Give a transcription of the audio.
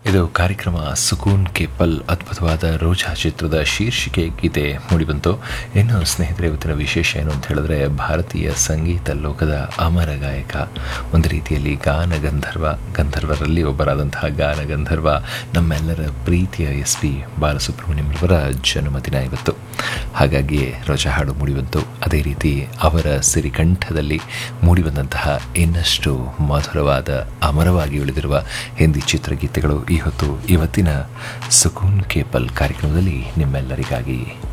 ಇದು ಕಾರ್ಯಕ್ರಮ ಸುಕೂನ್ ಕೆ ಪಲ್ ಅದ್ಭುತವಾದ ರೋಜಾ ಚಿತ್ರದ ಶೀರ್ಷಿಕೆ ಗೀತೆ ಮೂಡಿಬಂತು ಇನ್ನು ಸ್ನೇಹಿತರೆ ಇವತ್ತಿನ ವಿಶೇಷ ಏನು ಅಂತ ಹೇಳಿದ್ರೆ ಭಾರತೀಯ ಸಂಗೀತ ಲೋಕದ ಅಮರ ಗಾಯಕ ಒಂದು ರೀತಿಯಲ್ಲಿ ಗಾನ ಗಂಧರ್ವ ಗಂಧರ್ವರಲ್ಲಿ ಒಬ್ಬರಾದಂತಹ ಗಾನ ಗಂಧರ್ವ ನಮ್ಮೆಲ್ಲರ ಪ್ರೀತಿಯ ಎಸ್ ಪಿ ಬಾಲಸುಬ್ರಹ್ಮಣ್ಯಂರವರ ಜನ್ಮದಿನ ಇವತ್ತು ಹಾಗಾಗಿಯೇ ರೋಜಾ ಹಾಡು ಮೂಡಿಬಂತು ಅದೇ ರೀತಿ ಅವರ ಸಿರಿಕಂಠದಲ್ಲಿ ಮೂಡಿಬಂದಂತಹ ಇನ್ನಷ್ಟು ಮಧುರವಾದ ಅಮರವಾಗಿ ಉಳಿದಿರುವ ಹಿಂದಿ ಚಿತ್ರಗೀತೆಗಳು ಈ ಹೊತ್ತು ಇವತ್ತಿನ ಸುಕೂನ್ ಕೇಪಲ್ ಕಾರ್ಯಕ್ರಮದಲ್ಲಿ ನಿಮ್ಮೆಲ್ಲರಿಗಾಗಿ